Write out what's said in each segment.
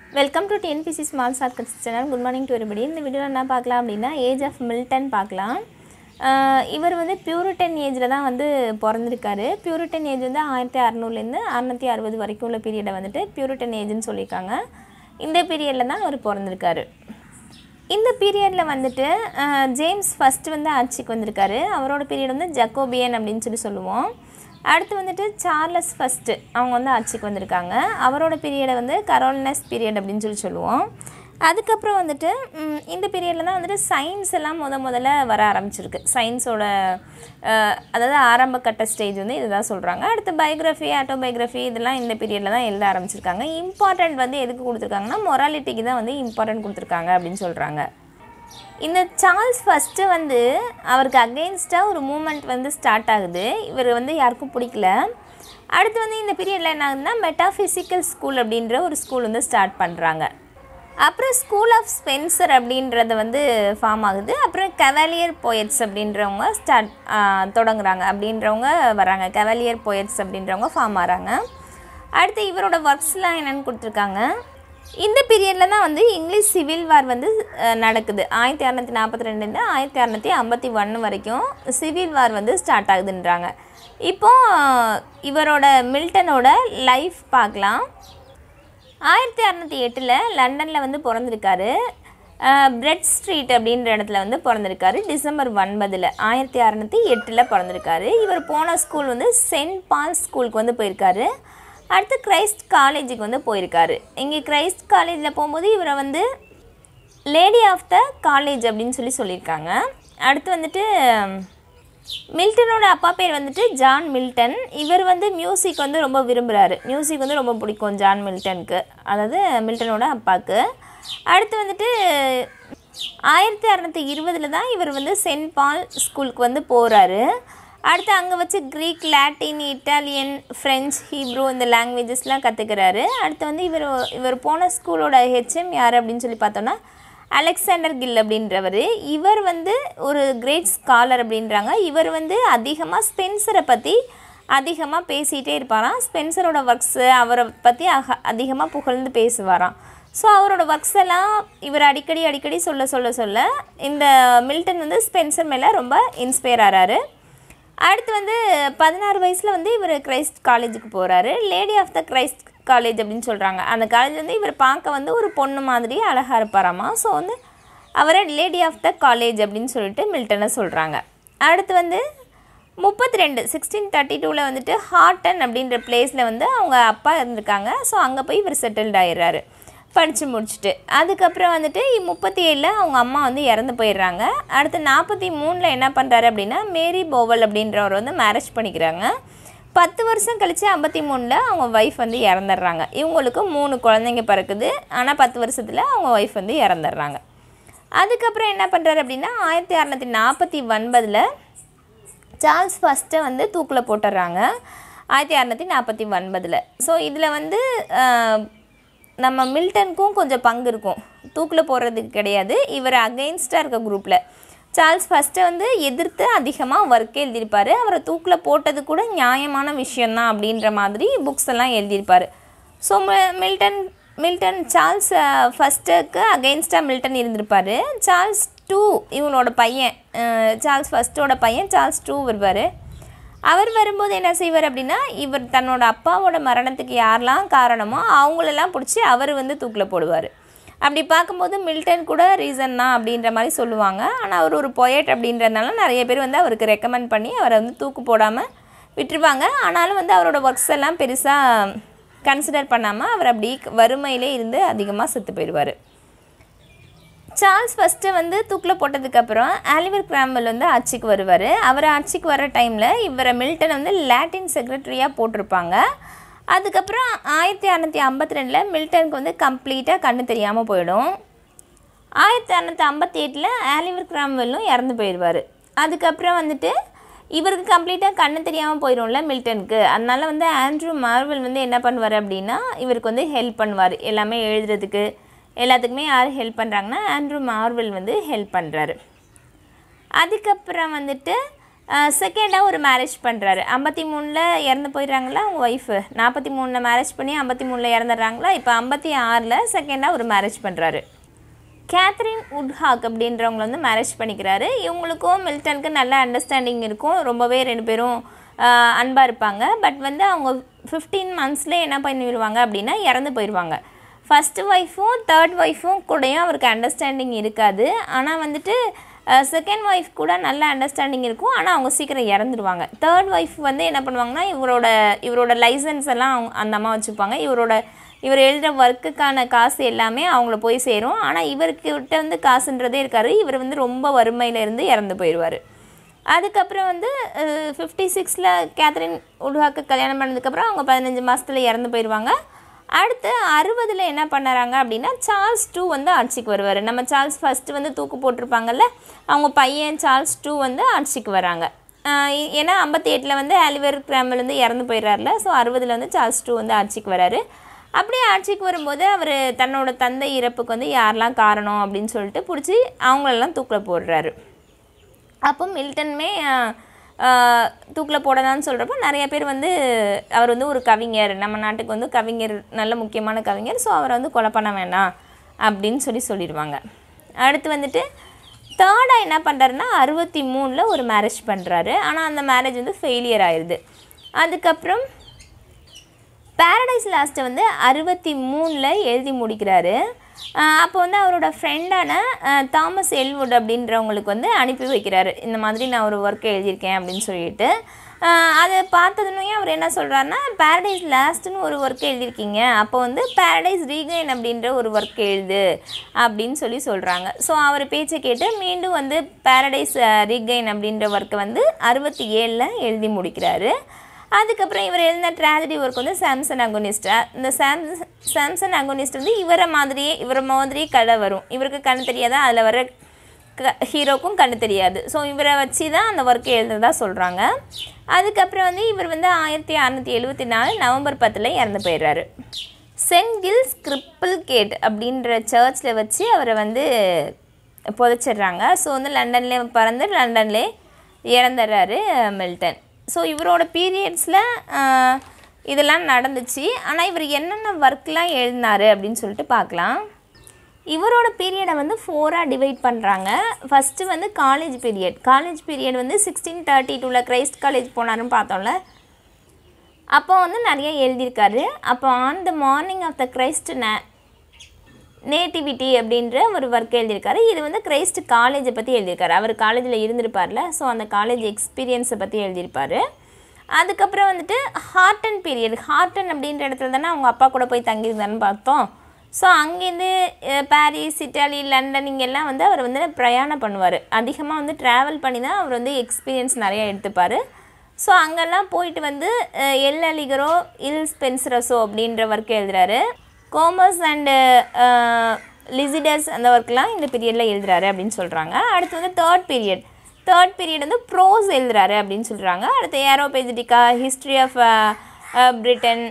welcome to TNPSC small shortcuts channel good morning to everybody இந்த வீடியோவில் என்ன பார்க்கலாம் அப்படின்னா ஏஜ் ஆஃப் மில்டன் பார்க்கலாம் ஆஹ் இவர் வந்து பியூரிட்டன் ஏஜில் தான் வந்து பிறந்திருக்காரு பியூரிட்டன் ஏஜ் வந்து ஆயிரத்தி அறநூறுலேருந்து அறநூற்றி அறுபது வரைக்கும் உள்ள பீரியடை வந்துட்டு பியூரிட்டன் ஏஜ்னு சொல்லியிருக்காங்க இந்த பீரியடில் தான் அவர் பிறந்திருக்காரு இந்த பீரியடில் வந்துட்டு அஹ், ஜேம்ஸ் ஃபஸ்ட்டு வந்து ஆட்சிக்கு வந்திருக்காரு அவரோட பீரியட் வந்து ஜக்கோபியன் அப்படின்னு சொல்லி சொல்லுவோம் அடுத்து வந்துட்டு சார்லஸ் ஃபஸ்ட்டு அவங்க வந்து ஆட்சிக்கு வந்திருக்காங்க அவரோட பீரியடை வந்து கரோலினஸ் பீரியட் அப்படின்னு சொல்லி சொல்லுவோம் அதுக்கப்புறம் வந்துட்டு ம், இந்த பீரியடில் தான் வந்துட்டு சயின்ஸ் எல்லாம் முத முதல்ல வர ஆரம்பிச்சிருக்கு சயின்ஸோட அஹ், அதாவது ஆரம்ப கட்ட ஸ்டேஜ் வந்து இதுதான் சொல்கிறாங்க அடுத்து பயோகிராஃபி ஆட்டோபயோகிராஃபி இதெல்லாம் இந்த பீரியடில் தான் எழுத ஆரம்பிச்சிருக்காங்க இம்பார்ட்டன்ட் வந்து எதுக்கு கொடுத்துருக்காங்கன்னா மொராலிட்டிக்கு தான் வந்து இம்பார்ட்டன்ட் கொடுத்துருக்காங்க அப்படின்னு சொல்கிறாங்க இந்த சார்ல்ஸ் ஃபஸ்ட்டு வந்து அவருக்கு அகெயின்ஸ்டாக ஒரு மூமெண்ட் வந்து ஸ்டார்ட் ஆகுது இவர் வந்து யாருக்கும் பிடிக்கல அடுத்து வந்து இந்த பீரியடில் என்ன ஆகுதுன்னா மெட்டாஃபிசிக்கல் ஸ்கூல் அப்படின்ற ஒரு ஸ்கூல் வந்து ஸ்டார்ட் பண்ணுறாங்க அப்புறம் ஸ்கூல் ஆஃப் ஸ்பென்சர் அப்படின்றது வந்து ஃபார்ம் ஆகுது அப்புறம் கவாலியர் போயட்ஸ் அப்படின்றவங்க ஸ்டார்ட் தொடங்குறாங்க அப்படின்றவங்க வராங்க கவாலியர் போயட்ஸ் அப்படின்றவங்க ஃபார்ம் ஆகிறாங்க அடுத்து இவரோட ஒர்க்ஸ்லாம் என்னென்னு கொடுத்துருக்காங்க இந்த பீரியடில் தான் வந்து இங்கிலீஷ் சிவில் வார் வந்து அஹ், நடக்குது ஆயிரத்தி அறநூற்றி நாற்பத்தி ரெண்டுலேருந்து ஆயிரத்தி அறநூற்றி ஐம்பத்தி ஒன்று வரைக்கும் சிவில் வார் வந்து ஸ்டார்ட் ஆகுதுன்றாங்க இப்போ அஹ், இவரோட மில்டனோட லைஃப் பார்க்கலாம் ஆயிரத்தி அறநூற்றி எட்டில் லண்டனில் வந்து பிறந்திருக்காரு பிரெட் ஸ்ட்ரீட் அப்படின்ற இடத்துல வந்து பிறந்திருக்காரு டிசம்பர் ஒன்பதில் ஆயிரத்தி அறநூற்றி எட்டில் பிறந்திருக்காரு இவர் போன ஸ்கூல் வந்து சென்ட் பால் ஸ்கூலுக்கு வந்து போயிருக்காரு அடுத்து கிரைஸ்ட் காலேஜுக்கு வந்து போயிருக்காரு இங்கே கிரைஸ்ட் காலேஜில் போகும்போது இவரை வந்து லேடி ஆஃப் த காலேஜ் அப்படின்னு சொல்லி சொல்லியிருக்காங்க அடுத்து வந்துட்டு மில்டனோட அப்பா பேர் வந்துட்டு ஜான் மில்டன் இவர் வந்து மியூசிக் வந்து ரொம்ப விரும்புகிறாரு மியூசிக் வந்து ரொம்ப பிடிக்கும் ஜான் மில்டனுக்கு அதாவது மில்டனோட அப்பாவுக்கு அடுத்து வந்துட்டு ஆயிரத்தி அறநூற்றி இருபதில் தான் இவர் வந்து சென்ட் பால் ஸ்கூலுக்கு வந்து போகிறாரு அடுத்து அங்கே வச்சு Greek Latin Italian French Hebrew இந்த லாங்குவேஜஸ்லாம் கற்றுக்கிறாரு அடுத்து வந்து இவர் இவர் போன ஸ்கூலோட ஹெச்எம் யார் அப்படின்னு சொல்லி பார்த்தோன்னா அலெக்சாண்டர் கில் அப்படின்றவர் இவர் வந்து ஒரு கிரேட் ஸ்காலர் அப்படின்றாங்க இவர் வந்து அதிகமாக ஸ்பென்சரை பற்றி அதிகமாக பேசிகிட்டே இருப்பாராம் ஸ்பென்சரோட ஒர்க்ஸு அவரை பற்றி அக அதிகமாக புகழ்ந்து பேசுவாராம் ஸோ அவரோட ஒர்க்ஸ் எல்லாம் இவர் அடிக்கடி அடிக்கடி சொல்ல சொல்ல சொல்ல இந்த மில்டன் வந்து ஸ்பென்சர் மேலே ரொம்ப இன்ஸ்பயர் ஆகிறாரு அடுத்து வந்து பதினாறு வயசில் வந்து இவர் கிரைஸ்ட் காலேஜுக்கு போகிறாரு lady of the Christ college அப்படின்னு சொல்கிறாங்க அந்த காலேஜ் வந்து இவர் பார்க்க வந்து ஒரு பொண்ணு மாதிரி அழகாக இருப்பாராமா ஸோ வந்து அவரை லேடி ஆஃப் த காலேஜ் அப்படின்னு சொல்லிட்டு மில்டனை சொல்கிறாங்க அடுத்து வந்து முப்பத்தி ரெண்டு சிக்ஸ்டீன் தேர்ட்டி டூவில் வந்துட்டு ஹார்டன் அப்படின்ற பிளேஸில் வந்து அவங்க அப்பா இருந்திருக்காங்க ஸோ அங்கே போய் இவர் செட்டில்ட் ஆயிடுறாரு படித்து முடிச்சுட்டு அதுக்கப்புறம் வந்துட்டு முப்பத்தி ஏழில் அவங்க அம்மா வந்து இறந்து போயிடுறாங்க அடுத்து நாற்பத்தி மூணில் என்ன பண்ணுறாரு அப்படின்னா மேரி போவல் அப்படின்றவர் வந்து மேரேஜ் பண்ணிக்கிறாங்க பத்து வருஷம் கழித்து ஐம்பத்தி மூணில் அவங்க ஒய்ஃப் வந்து இறந்துடுறாங்க இவங்களுக்கு மூணு குழந்தைங்க பிறக்குது ஆனால் பத்து வருஷத்தில் அவங்க ஒய்ஃப் வந்து இறந்துடுறாங்க அதுக்கப்புறம் என்ன பண்ணுறாரு அப்படின்னா ஆயிரத்தி அறநூற்றி நாற்பத்தி ஒன்பதில் சார்ல்ஸ் ஃபஸ்ட்டை வந்து தூக்கில் போட்டுடுறாங்க ஆயிரத்தி அறநூற்றி நாற்பத்தி ஒன்பதில் ஸோ இதில் வந்து ஆஹ், நம்ம மில்டனுக்கும் கொஞ்சம் பங்கு இருக்கும் தூக்கில் போடுறதுக்கு கிடையாது இவர் அகெயின்ஸ்டாக இருக்க குரூப்பில் சார்ல்ஸ் ஃபஸ்ட்டு வந்து எதிர்த்து அதிகமாக ஒர்க் எழுதியிருப்பார் அவரை தூக்கில் போட்டது கூட நியாயமான விஷயந்தான் அப்படின்ற மாதிரி புக்ஸ் எல்லாம் எழுதியிருப்பார் ஸோ மில்டன் மில்டன் சார்ல்ஸ் ஃபஸ்ட்டுக்கு அகெயின்ஸ்டாக மில்டன் இருந்திருப்பார் சார்ல்ஸ் டூ இவனோட பையன் அஹ், சார்ல்ஸ் ஃபஸ்ட்டோட பையன் சார்ல்ஸ் டூ வருவார் அவர் வரும்போது என்ன செய்வார் அப்படின்னா இவர் தன்னோட அப்பாவோட மரணத்துக்கு யாரெல்லாம் காரணமோ அவங்களெல்லாம் பிடிச்சி அவர் வந்து தூக்கில் போடுவார் அப்படி பார்க்கும்போது மில்டன் கூட ரீசன் தான் அப்படின்ற மாதிரி சொல்லுவாங்க ஆனால் அவர் ஒரு பொயட் அப்படின்றதுனால நிறைய பேர் வந்து அவருக்கு ரெக்கமெண்ட் பண்ணி அவரை வந்து தூக்கு போடாமல் விட்டுருவாங்க ஆனாலும் வந்து அவரோட ஒர்க்ஸ் எல்லாம் பெருசாக கன்சிடர் பண்ணாமல் அவர் அப்படி வறுமையிலே இருந்து அதிகமாக செத்து போயிடுவார் சார்ல்ஸ் ஃபஸ்ட்டு வந்து தூக்கில் போட்டதுக்கப்புறம் ஆலிவர் கிராம்பல் வந்து ஆட்சிக்கு வருவார் அவர் ஆட்சிக்கு வர டைமில் இவரை மில்டன் வந்து லாட்டின் செக்ரட்டரியாக போட்டிருப்பாங்க அதுக்கப்புறம் ஆயிரத்தி அறநூற்றி ஐம்பத்தி ரெண்டில் மில்டனுக்கு வந்து கம்ப்ளீட்டாக கண்ணு தெரியாமல் போயிடும் ஆயிரத்தி அறநூற்றி ஐம்பத்தி எட்டில் ஆலிவர் கிராம்வெல்லும் இறந்து போயிடுவார் அதுக்கப்புறம் வந்துட்டு இவருக்கு கம்ப்ளீட்டாக கண்ணு தெரியாமல் போயிடும்ல மில்டனுக்கு அதனால வந்து ஆண்ட்ரூ மார்வல் வந்து என்ன பண்ணுவார் அப்படின்னா இவருக்கு வந்து ஹெல்ப் பண்ணுவார் எல்லாமே எழுதுறதுக்கு எல்லாத்துக்குமே யார் ஹெல்ப் பண்ணுறாங்கன்னா ஆண்ட்ரூ மார்வல் வந்து ஹெல்ப் பண்ணுறாரு அதுக்கப்புறம் வந்துட்டு செகண்டாக ஒரு மேரேஜ் பண்ணுறாரு ஐம்பத்தி மூணில் இறந்து போயிடுறாங்களா அவங்க ஒய்ஃபு நாற்பத்தி மூணில் மேரேஜ் பண்ணி ஐம்பத்தி மூணில் இறந்துடுறாங்களா இப்போ ஐம்பத்தி ஆறில் செகண்டாக ஒரு மேரேஜ் பண்ணுறாரு கேத்ரின் உட்ஹாக் அப்படின்றவங்க வந்து மேரேஜ் பண்ணிக்கிறாரு இவங்களுக்கும் மில்டனுக்கு நல்ல அண்டர்ஸ்டாண்டிங் இருக்கும் ரொம்பவே ரெண்டு பேரும் அன்பாக இருப்பாங்க பட் வந்து அவங்க ஃபிஃப்டீன் மந்த்ஸ்லேயே என்ன பண்ணிடுவாங்க அப்படின்னா இறந்து போயிடுவாங்க ஃபஸ்ட்டு ஒய்ஃபும் தேர்ட் ஒய்ஃபும் கூடயும் அவருக்கு அண்டர்ஸ்டாண்டிங் இருக்காது ஆனால் வந்துட்டு செகண்ட் ஒய்ஃப் கூட நல்ல அண்டர்ஸ்டாண்டிங் இருக்கும் ஆனால் அவங்க சீக்கிரம் இறந்துடுவாங்க தேர்ட் ஒய்ஃப் வந்து என்ன பண்ணுவாங்கன்னா இவரோட இவரோட லைசன்ஸ் எல்லாம் அவங்க அந்த அம்மா வச்சுப்பாங்க இவரோட இவர் எழுதுகிற ஒர்க்குக்கான காசு எல்லாமே அவங்கள போய் சேரும் ஆனால் இவர்கிட்ட வந்து காசுன்றதே இருக்காரு இவர் வந்து ரொம்ப வறுமையில இருந்து இறந்து போயிடுவார் அதுக்கப்புறம் வந்து ஃபிஃப்டி சிக்ஸில் கேத்ரின் உட்ஹாக்கு கல்யாணம் பண்ணதுக்கப்புறம் அவங்க பதினஞ்சு மாதத்தில் இறந்து போயிடுவாங்க அடுத்து அறுபதில் என்ன பண்ணுறாங்க அப்படின்னா சார்ல்ஸ் டூ வந்து ஆட்சிக்கு வருவார் நம்ம சார்ல்ஸ் ஃபஸ்ட்டு வந்து தூக்கு போட்டிருப்பாங்கல்ல அவங்க பையன் சார்ல்ஸ் டூ வந்து ஆட்சிக்கு வராங்க ஆஹ் ஏ- ஏன்னா ஐம்பத்தி எட்டில் வந்து ஆலிவர் கிராமல் வந்து இறந்து போயிடுறாருல ஸோ அறுபதில் வந்து சார்ல்ஸ் டூ வந்து ஆட்சிக்கு வராரு அப்படியே ஆட்சிக்கு வரும்போது அவர் தன்னோட தந்தை இறப்புக்கு வந்து யாரெல்லாம் காரணம் அப்படின்னு சொல்லிட்டு பிடிச்சி அவங்களெல்லாம் தூக்கில் போடுறாரு அப்போ மில்டனுமே தூக்கில் போடலான்னு சொல்கிறப்போ நிறைய பேர் வந்து அவர் வந்து ஒரு கவிஞர் நம்ம நாட்டுக்கு வந்து கவிஞர் நல்ல முக்கியமான கவிஞர் ஸோ அவரை வந்து கொலை பண்ண வேண்டாம் அப்படின்னு சொல்லி சொல்லிடுவாங்க அடுத்து வந்துட்டு தேர்டாக என்ன பண்ணுறாருன்னா அறுபத்தி மூணில் ஒரு மேரேஜ் பண்ணுறாரு ஆனால் அந்த மேரேஜ் வந்து ஃபெயிலியர் ஆயிடுது அதுக்கப்புறம் பேரடைஸ் லாஸ்ட்டை வந்து அறுபத்தி மூணில் எழுதி முடிக்கிறாரு ஆஹ் அப்போ வந்து அவரோட ஃப்ரெண்டான தாமஸ் எல்வுட் அப்படின்றவங்களுக்கு வந்து அனுப்பி வைக்கிறாரு இந்த மாதிரி நான் ஒரு ஒர்க் எழுதியிருக்கேன் அப்படின்னு சொல்லிட்டு ஆஹ் அதை பார்த்ததுமே அவர் என்ன சொல்கிறாருன்னா பேரடைஸ் லாஸ்ட்டுன்னு ஒரு ஒர்க் எழுதியிருக்கீங்க அப்போ வந்து பேரடைஸ் ரீகைன் அப்படின்ற ஒரு ஒர்க் எழுது அப்படின்னு சொல்லி சொல்கிறாங்க ஸோ அவர் பேச்சை கேட்டு மீண்டும் வந்து பேரடைஸ் ரீகைன் அப்படின்ற ஒர்க்கை வந்து அறுபத்தி ஏழில் எழுதி முடிக்கிறாரு அதுக்கப்புறம் இவர் எழுதின ட்ராஜடி ஒர்க் வந்து சாம்சன் அகோனிஸ்டா இந்த சாம் சாம்சன் அகோனிஸ்ட் வந்து இவரை மாதிரியே இவரை மாதிரியே கதை வரும் இவருக்கு கண்ணு தெரியாதா அதில் வர க ஹீரோக்கும் கண்ணு தெரியாது ஸோ இவரை வச்சு தான் அந்த ஒர்க்கை எழுதுறதா சொல்கிறாங்க அதுக்கப்புறம் வந்து இவர் வந்து ஆயிரத்தி அறநூற்றி எழுபத்தி நாலு நவம்பர் பத்தில் இறந்து போயிடுறாரு சென்ட் கில்ஸ் கிரிப்பிள் கேட் அப்படின்ற சர்ச்சில் வச்சு அவரை வந்து புதைச்சிடுறாங்க ஸோ வந்து லண்டன்லேயே பிறந்து லண்டன்லேயே இறந்துடுறாரு மில்டன் ஸோ இவரோட பீரியட்ஸில் இதெல்லாம் நடந்துச்சு ஆனால் இவர் என்னென்ன ஒர்க்லாம் எழுதினாரு அப்படின்னு சொல்லிட்டு பார்க்கலாம் இவரோட பீரியடை வந்து ஃபோராக டிவைட் பண்ணுறாங்க ஃபஸ்ட்டு வந்து காலேஜ் பீரியட் காலேஜ் பீரியட் வந்து சிக்ஸ்டீன் தேர்ட்டி டூவில் கிரைஸ்ட் காலேஜ் போனாருன்னு பார்த்தோம்ல அப்போ வந்து நிறைய எழுதியிருக்காரு அப்போ on the morning of the Christ na nativity அப்படின்ற ஒரு ஒர்க் எழுதியிருக்காரு இது வந்து கிரைஸ்ட் காலேஜை பற்றி எழுதியிருக்காரு அவர் காலேஜில் இருந்திருப்பார்ல ஸோ அந்த காலேஜ் எக்ஸ்பீரியன்ஸை பற்றி எழுதியிருப்பாரு அதுக்கப்புறம் வந்துட்டு ஹார்டன் பீரியட் ஹார்டன் அப்படின்ற இடத்துல தானே அவங்க அப்பா கூட போய் தங்கியிருந்தாருன்னு பார்த்தோம் ஸோ அங்கேருந்து அஹ், பாரிஸ் இட்டாலி லண்டன் இங்கெல்லாம் வந்து அவர் வந்து பிரயாணம் பண்ணுவார் அதிகமாக வந்து ட்ராவல் பண்ணி தான் அவர் வந்து எக்ஸ்பீரியன்ஸ் நிறையா எடுத்துப்பார் ஸோ அங்கெல்லாம் போயிட்டு வந்து அஹ், எல் அலிகரோ இல் ஸ்பென்சரஸோ அப்படின்ற ஒர்க் எழுதுறாரு கோமர்ஸ் அண்டு லிசிடர்ஸ் அந்த ஒர்க்லாம் இந்த பீரியடில் எழுதுறாரு அப்படின்னு சொல்கிறாங்க அடுத்து வந்து தேர்ட் பீரியட் தேர்ட் பீரியட் வந்து ப்ரோஸ் எழுதுறாரு அப்படின்னு சொல்கிறாங்க அடுத்து Areopagitica history of Britain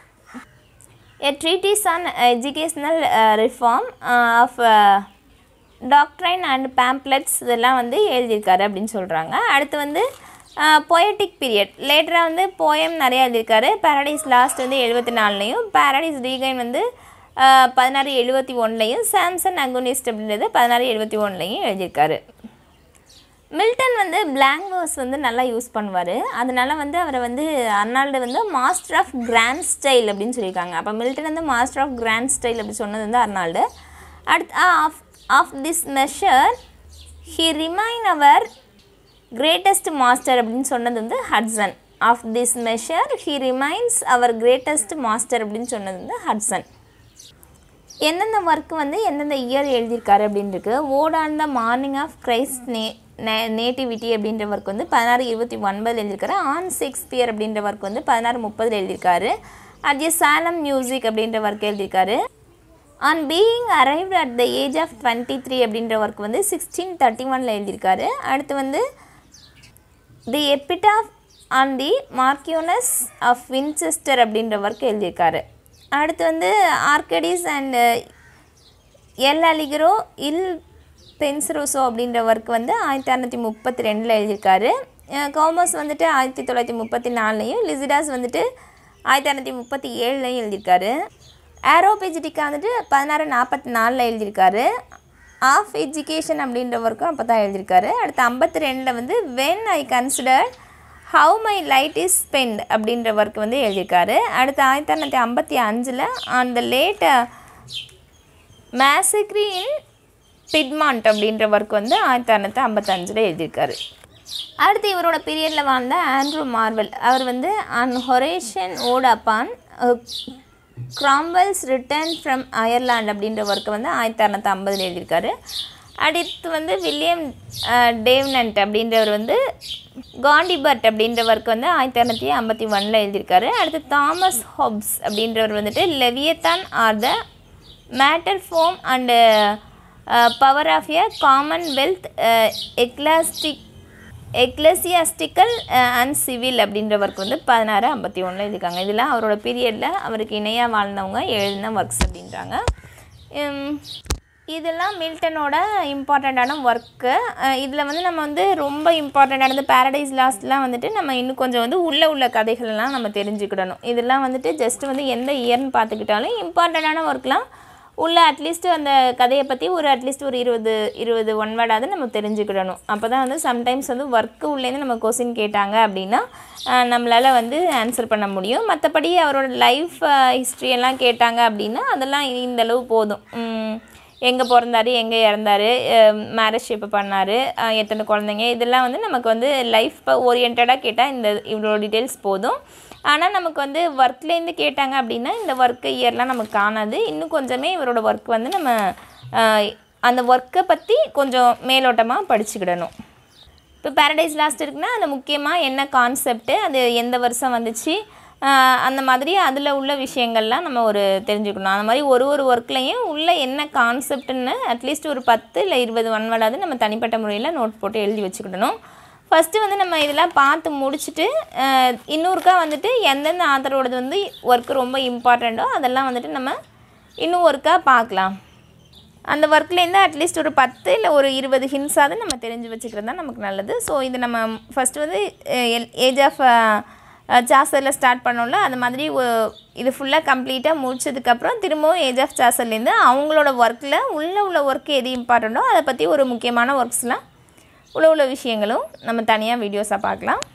a treatise on educational uh, reform uh, of uh, doctrine and pamphlets இதெல்லாம் வந்து எழுதியிருக்காரு அப்படின்னு சொல்கிறாங்க அடுத்து வந்து பொயட்டிக் பீரியட் லேட்டராக வந்து போயம் நிறையா எழுதியிருக்காரு பாரடைஸ் லாஸ்ட் வந்து எழுபத்தி நாலுலையும் பாரடைஸ் ரீகைன் வந்து uh, பதினாறு எழுபத்தி ஒன்றுலையும் சாம்சன் அகுனிஸ்ட் அப்படின்றது பதினாறு எழுபத்தி ஒன்றுலையும் எழுதியிருக்காரு மில்டன் வந்து blank verse வந்து நல்லா யூஸ் பண்ணுவார் அதனால வந்து அவரை வந்து அர்னால்டு வந்து மாஸ்டர் ஆஃப் கிராண்ட் ஸ்டைல் அப்படின்னு சொல்லியிருக்காங்க அப்போ மில்டன் வந்து மாஸ்டர் ஆஃப் கிராண்ட் ஸ்டைல் அப்படி சொன்னது வந்து அர்னால்டு அடுத்து of of this measure he remain our greatest master அப்படின்னு சொன்னது வந்து Hudson of this measure he remains our greatest master அப்படின்னு சொன்னது வந்து ஹட்சன் எந்தெந்த ஒர்க் வந்து எந்தெந்த இயர் எழுதியிருக்காரு அப்படின்னு இருக்கு ode on the morning of Christ na nativity அப்படின்ற ஒர்க் வந்து பதினாறு இருபத்தி ஒன்பதில் எழுதியிருக்காரு ஆன் ஷேக்ஸ்பியர் அப்படின்ற ஒர்க் வந்து பதினாறு முப்பதில் எழுதியிருக்காரு அட் எ சாலம் மியூசிக் அப்படின்ற ஒர்க் எழுதியிருக்காரு on being arrived at the age of twenty three அப்படின்ற ஒர்க் வந்து சிக்ஸ்டீன் தேர்ட்டி ஒனில் எழுதியிருக்காரு அடுத்து வந்து the epitaph on the marchioness of Winchester அப்படின்ற ஒர்க் எழுதியிருக்காரு அடுத்து வந்து ஆர்கடிஸ் அண்ட் எல் அலிகரோ இல் பென்சரோசோ அப்படின்ற ஒர்க் வந்து ஆயிரத்தி அறநூற்றி முப்பத்தி ரெண்டில் எழுதியிருக்காரு கோமஸ் வந்துட்டு ஆயிரத்தி தொள்ளாயிரத்தி முப்பத்தி நாலுலையும் லிசிடாஸ் வந்துட்டு ஆயிரத்தி அறநூற்றி முப்பத்தி ஏழுலையும் எழுதியிருக்காரு ஏரோபெஜிட்டிக்கா வந்துட்டு பதினாறு நாற்பத்தி நாலில் எழுதியிருக்காரு ஆஃப் எஜுகேஷன் அப்படின்ற ஒர்க்கும் அப்போ தான் எழுதியிருக்காரு அடுத்து ஐம்பத்தி ரெண்டில் வந்து when I consider how my light is spent அப்படின்ற ஒர்க் வந்து எழுதியிருக்காரு அடுத்து ஆயிரத்தி தொள்ளாயிரத்தி ஐம்பத்தி அஞ்சில் ஆன் த லேட் மேசக்ரி இன் பிட்மாண்ட் அப்படின்ற ஒர்க் வந்து ஆயிரத்தி அறநூற்றி ஐம்பத்தஞ்சில் எழுதியிருக்காரு அடுத்து இவரோட பீரியடில் வாழ்ந்த ஆண்ட்ரூ மார்வல் அவர் வந்து an Horatian ode upon Cromwell's return from Ireland அப்படின்ற ஒர்க்கை வந்து ஆயிரத்தி அறநூற்றி ஐம்பதில் எழுதியிருக்காரு அடுத்து வந்து வில்லியம் டேவ்னண்ட் அப்படின்றவர் வந்து காண்டிபர்ட் அப்படின்ற ஒர்க் வந்து ஆயிரத்தி அறநூற்றி ஐம்பத்தி ஒனில் எழுதியிருக்காரு அடுத்து தாமஸ் ஹாப்ஸ் அப்படின்றவர் வந்துட்டு Leviathan or the matter form and power of a commonwealth ecclesiastic ecclesiastical and civil அப்படின்ற ஒர்க் வந்து பதினாறு ஐம்பத்தி ஒன்றில் எழுதியிருக்காங்க இதெல்லாம் அவரோட பீரியடில் அவருக்கு இணையாக வாழ்ந்தவங்க எழுதின ஒர்க்ஸ் அப்படின்றாங்க உம், இதெல்லாம் மில்டனோட இம்பார்ட்டண்ட்டான ஒர்க்கு இதில் வந்து நம்ம வந்து ரொம்ப இம்பார்ட்டண்ட்டானது பேரடைஸ் லாஸ்ட்லாம் வந்துட்டு நம்ம இன்னும் கொஞ்சம் வந்து உள்ள உள்ள கதைகளெல்லாம் நம்ம தெரிஞ்சுக்கிடணும் இதெல்லாம் வந்துட்டு ஜஸ்ட் வந்து எந்த இயர்னு பார்த்துக்கிட்டாலும் இம்பார்ட்டண்ட்டான ஒர்க்லாம் உள்ள அட்லீஸ்ட் அந்த கதையை பற்றி ஒரு அட்லீஸ்ட் ஒரு இருபது இருபது ஒன் வேர்டாவது நம்ம தெரிஞ்சுக்கிடணும் அப்போ தான் வந்து சம்டைம்ஸ் வந்து ஒர்க்கு உள்ளேருந்து நம்ம கொஸ்டின் கேட்டாங்க அப்படின்னா நம்மளால் வந்து ஆன்சர் பண்ண முடியும் மற்றபடி அவரோட லைஃப் ஹிஸ்ட்ரியெல்லாம் கேட்டாங்க அப்படின்னா அதெல்லாம் இந்த அளவு போதும் எங்கே பிறந்தாரு எங்கே இறந்தாரு மேரேஜ் எப்போ பண்ணார் எத்தனை குழந்தைங்க இதெல்லாம் வந்து நமக்கு வந்து லைஃப் ஓரியன்டாக கேட்டால் இந்த இவ்வளோ டீட்டெயில்ஸ் போதும் ஆனால் நமக்கு வந்து ஒர்க்லேருந்து கேட்டாங்க அப்படின்னா இந்த ஒர்க்கு இயர்லாம் நமக்கு காணாது இன்னும் கொஞ்சமே இவரோட ஒர்க் வந்து நம்ம அஹ், அந்த ஒர்க்கை பற்றி கொஞ்சம் மேலோட்டமாக படிச்சுக்கிடணும் இப்போ பேரடைஸ் லாஸ்ட் இருக்குன்னா அது முக்கியமாக என்ன கான்செப்ட்டு அது எந்த வருஷம் வந்துச்சு ஆஹ் அந்த மாதிரி அதில் உள்ள விஷயங்கள்லாம் நம்ம ஒரு தெரிஞ்சுக்கணும் அந்த மாதிரி ஒரு ஒரு ஒர்க்லேயும் உள்ள என்ன கான்செப்ட்னு அட்லீஸ்ட் ஒரு பத்து இல்லை இருபது ஒன்வடாவது நம்ம தனிப்பட்ட முறையில் நோட் போட்டு எழுதி வச்சுக்கிடணும் ஃபஸ்ட்டு வந்து நம்ம இதெல்லாம் பார்த்து முடிச்சுட்டு ஆஹ் இன்னொருக்கா வந்துட்டு எந்தெந்த ஆத்தரோடது வந்து ஒர்க்கு ரொம்ப இம்பார்ட்டண்ட்டோ அதெல்லாம் வந்துட்டு நம்ம இன்னும் ஒருக்கா பார்க்கலாம் அந்த ஒர்க்லேருந்து அட்லீஸ்ட் ஒரு பத்து இல்லை ஒரு இருபது ஹின்ஸாவது நம்ம தெரிஞ்சு வச்சுக்கிறது தான் நமக்கு நல்லது ஸோ இது நம்ம ஃபஸ்ட்டு வந்து ஏஜ் ஆஃப் சாசரில் ஸ்டார்ட் பண்ணோம்ல அந்த மாதிரி ஒ- இது ஃபுல்லாக கம்ப்ளீட்டாக முடிச்சதுக்கப்புறம் திரும்பவும் ஏஜ் ஆஃப் சாசர்லேருந்து அவங்களோட ஒர்க்கில் உள்ள உள்ள ஒர்க் எது இம்பார்ட்டண்ட்டோ அதை பற்றி ஒரு முக்கியமான ஒர்க்ஸ்லாம் உள்ள உள்ள விஷயங்களும் நம்ம தனியாக வீடியோஸாக பார்க்கலாம்